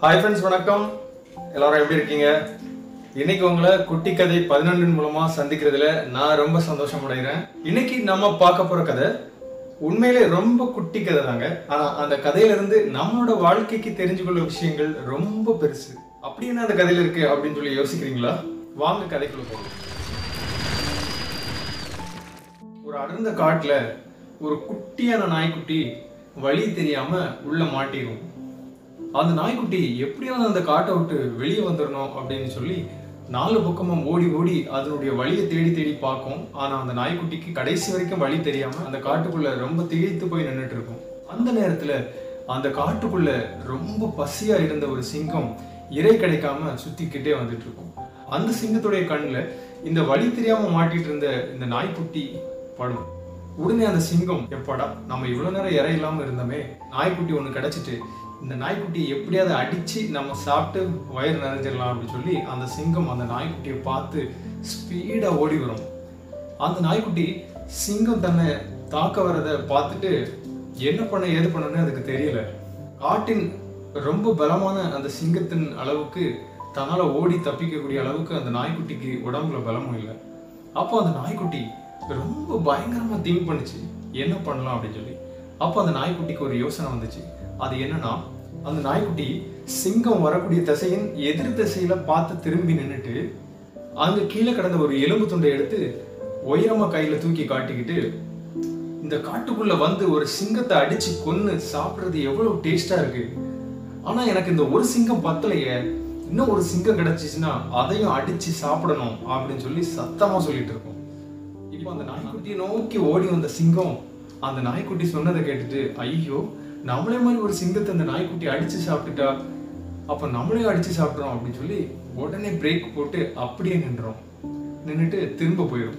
hi friends வணக்கம் எல்லாரும் எப்படி இருக்கீங்க இன்னைக்கு உங்களை குட்டி கதை பதினொன்றின் மூலமா சந்திக்கிறதுல நான் ரொம்ப சந்தோஷம் அடைகிறேன் இன்னைக்கு நம்ம பார்க்க போற கதை உண்மையிலே ரொம்ப குட்டி கதை தாங்க ஆனா அந்த கதையில இருந்து நம்மளோட வாழ்க்கைக்கு தெரிஞ்சு கொள்ள விஷயங்கள் ரொம்ப பெருசு அப்படி என்ன அந்த கதையில இருக்கு அப்படின்னு சொல்லி யோசிக்கிறீங்களா வாங்க கதைக்குள்ள போகலாம் ஒரு அடர்ந்த காட்டுல ஒரு குட்டியான நாய்க்குட்டி வழி தெரியாம உள்ள மாட்டிடும் அந்த நாய்க்குட்டி எப்படியாவது அந்த காட்டை விட்டு வெளியே வந்துடணும் அப்படின்னு சொல்லி நாலு பக்கமும் ஓடி ஓடி அதனுடைய வழியை தேடி தேடி பார்க்கும் ஆனா அந்த நாய்க்குட்டிக்கு கடைசி வரைக்கும் வழி தெரியாம அந்த காட்டுக்குள்ள ரொம்ப திகைத்து போய் நின்றுட்டு இருக்கும் அந்த நேரத்துல அந்த காட்டுக்குள்ள ரொம்ப பசியா இருந்த ஒரு சிங்கம் இறை கிடைக்காம சுத்திக்கிட்டே வந்துட்டு இருக்கும் அந்த சிங்கத்துடைய கண்ணுல இந்த வழி தெரியாம மாட்டிட்டு இருந்த இந்த நாய்க்குட்டி படும் உடனே அந்த சிங்கம் எப்படா நம்ம இவ்வளவு நேரம் இறை இல்லாம இருந்தோமே நாய்க்குட்டி ஒண்ணு கிடைச்சிட்டு இந்த நாய்க்குட்டியை எப்படியாவது அடிச்சு நம்ம சாப்பிட்டு வயிறு நிறைஞ்சிடலாம் அப்படின்னு சொல்லி அந்த சிங்கம் அந்த நாய்க்குட்டியை பார்த்து ஸ்பீடா ஓடி வரும் அந்த நாய்க்குட்டி சிங்கம் தன்னை தாக்க வரதை பார்த்துட்டு என்ன பண்ண ஏது பண்ணணும்னு அதுக்கு தெரியல காட்டின் ரொம்ப பலமான அந்த சிங்கத்தின் அளவுக்கு தன்னால ஓடி தப்பிக்கக்கூடிய அளவுக்கு அந்த நாய்க்குட்டிக்கு உடம்புல பலமும் இல்லை அப்போ அந்த நாய்க்குட்டி ரொம்ப பயங்கரமா திங்க் பண்ணுச்சு என்ன பண்ணலாம் அப்படின்னு சொல்லி அப்போ அந்த நாய்க்குட்டிக்கு ஒரு யோசனை வந்துச்சு அது என்னன்னா அந்த நாய்க்குட்டி சிங்கம் வரக்கூடிய திசையின் எதிர் திசையில பார்த்து திரும்பி நின்னுட்டு அங்க கீழே கிடந்த ஒரு எலும்பு துண்டை எடுத்து உயரமா கையில தூக்கி காட்டிக்கிட்டு இந்த காட்டுக்குள்ள வந்து ஒரு சிங்கத்தை அடிச்சு கொன்னு சாப்பிடுறது எவ்வளவு டேஸ்டா இருக்கு ஆனா எனக்கு இந்த ஒரு சிங்கம் பத்தலையே இன்னும் ஒரு சிங்கம் கிடைச்சிச்சுன்னா அதையும் அடிச்சு சாப்பிடணும் அப்படின்னு சொல்லி சத்தமா சொல்லிட்டு இருக்கோம் இப்போ அந்த நாய்க்குட்டியை நோக்கி ஓடி வந்த சிங்கம் அந்த நாய்க்குட்டி சொன்னதை கேட்டுட்டு ஐயோ நம்மளே மாதிரி ஒரு சிங்கத்தை அந்த நாய்க்குட்டி அடிச்சு சாப்பிட்டுட்டா அப்ப நம்மளே அடிச்சு சாப்பிட்றோம் அப்படின்னு சொல்லி உடனே பிரேக் போட்டு அப்படியே நின்றோம் நின்னுட்டு திரும்ப போயிடும்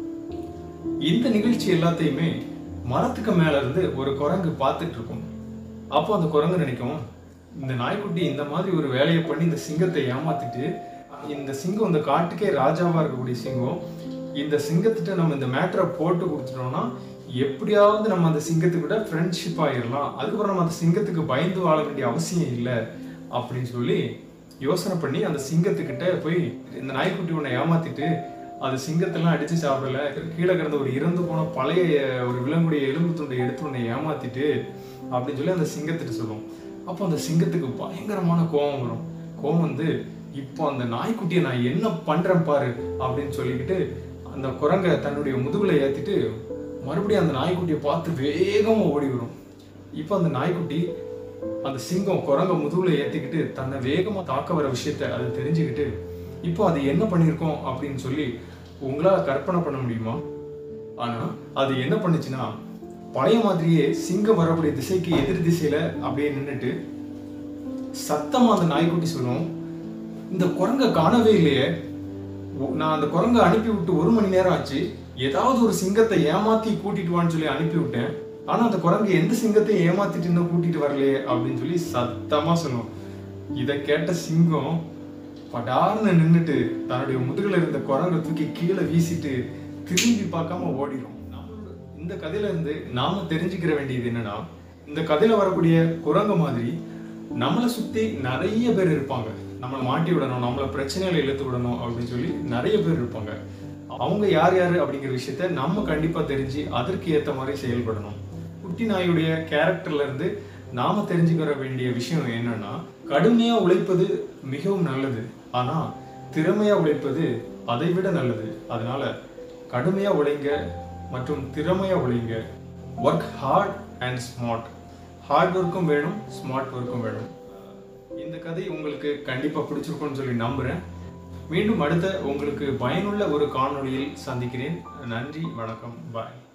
இந்த நிகழ்ச்சி எல்லாத்தையுமே மரத்துக்கு மேல இருந்து ஒரு குரங்கு பார்த்துட்டு இருக்கும் அப்போ அந்த குரங்கு நினைக்கும் இந்த நாய்க்குட்டி இந்த மாதிரி ஒரு வேலையை பண்ணி இந்த சிங்கத்தை ஏமாத்திட்டு இந்த சிங்கம் இந்த காட்டுக்கே ராஜாவா இருக்கக்கூடிய சிங்கம் இந்த சிங்கத்திட்ட நம்ம இந்த மேட்டரை போட்டு கொடுத்துட்டோம்னா எப்படியாவது நம்ம அந்த சிங்கத்துக்கிட்ட ஃப்ரெண்ட்ஷிப் ஆயிடலாம் அதுக்கப்புறம் நம்ம அந்த சிங்கத்துக்கு பயந்து வாழ வேண்டிய அவசியம் இல்லை அப்படின்னு சொல்லி யோசனை பண்ணி அந்த சிங்கத்துக்கிட்ட போய் இந்த நாய்க்குட்டி உன்னை ஏமாத்திட்டு அது சிங்கத்தெல்லாம் அடிச்சு சாப்பிடல கீழே கிடந்த ஒரு இறந்து போன பழைய ஒரு விலங்குடைய எலும்பு துண்டை எடுத்து உன்னை ஏமாத்திட்டு அப்படின்னு சொல்லி அந்த சிங்கத்திட்ட சொல்லும் அப்போ அந்த சிங்கத்துக்கு பயங்கரமான கோபம் வரும் கோபம் வந்து இப்போ அந்த நாய்க்குட்டியை நான் என்ன பண்றேன் பாரு அப்படின்னு சொல்லிக்கிட்டு அந்த குரங்கை தன்னுடைய முதுகுல ஏத்திட்டு மறுபடியும் அந்த நாய்க்குட்டியை பார்த்து வேகமா ஓடி வரும் இப்போ அந்த நாய்க்குட்டி அந்த சிங்கம் குரங்க முதுகுல ஏத்திக்கிட்டு தன்னை வேகமா தாக்க வர விஷயத்த அது தெரிஞ்சுக்கிட்டு இப்போ அது என்ன பண்ணியிருக்கோம் அப்படின்னு சொல்லி உங்களால கற்பனை பண்ண முடியுமா ஆனா அது என்ன பண்ணுச்சுன்னா பழைய மாதிரியே சிங்கம் வரக்கூடிய திசைக்கு எதிர் திசையில அப்படியே நின்னுட்டு சத்தமா அந்த நாய்க்குட்டி சொல்லும் இந்த குரங்க காணவே இல்லையே ஒ- நான் அந்த குரங்கை அனுப்பி விட்டு ஒரு மணி நேரம் ஆச்சு ஏதாவது ஒரு சிங்கத்தை ஏமாத்தி கூட்டிட்டு வான்னு சொல்லி அனுப்பி விட்டேன் ஆனா அந்த குரங்கு எந்த சிங்கத்தையும் ஏமாத்திட்டு இன்னும் கூட்டிட்டு வரலையே அப்படின்னு சொல்லி சத்தமா சொல்லும் இதை கேட்ட சிங்கம் படார்னு நின்னுட்டு தன்னுடைய முதுகுல இருந்த குரங்கை தூக்கி கீழே வீசிட்டு திரும்பி பார்க்காம ஓடிடும் நம்மளோட இந்த கதையில இருந்து நாம தெரிஞ்சுக்கிற வேண்டியது என்னன்னா இந்த கதையில வரக்கூடிய குரங்கு மாதிரி நம்மளை சுத்தி நிறைய பேர் இருப்பாங்க நம்மளை மாட்டி விடணும் நம்மளை பிரச்சனைகளை இழுத்து விடணும் அப்படின்னு சொல்லி நிறைய பேர் இருப்பாங்க அவங்க யார் யாரு அப்படிங்கிற விஷயத்த நம்ம கண்டிப்பா தெரிஞ்சு அதற்கு ஏத்த மாதிரி செயல்படணும் குட்டி நாயுடைய கேரக்டர்ல இருந்து நாம தெரிஞ்சுக்கிற வேண்டிய விஷயம் என்னன்னா கடுமையா உழைப்பது மிகவும் நல்லது ஆனா திறமையா உழைப்பது அதை விட நல்லது அதனால கடுமையா உழைங்க மற்றும் திறமையா உழைங்க work hard and smart hard ஒர்க்கும் வேணும் ஸ்மார்ட் ஒர்க்கும் வேணும் இந்த கதை உங்களுக்கு கண்டிப்பா பிடிச்சிருக்கும்னு சொல்லி நம்புறேன் மீண்டும் அடுத்த உங்களுக்கு பயனுள்ள ஒரு காணொளியில் சந்திக்கிறேன் நன்றி வணக்கம் பாய்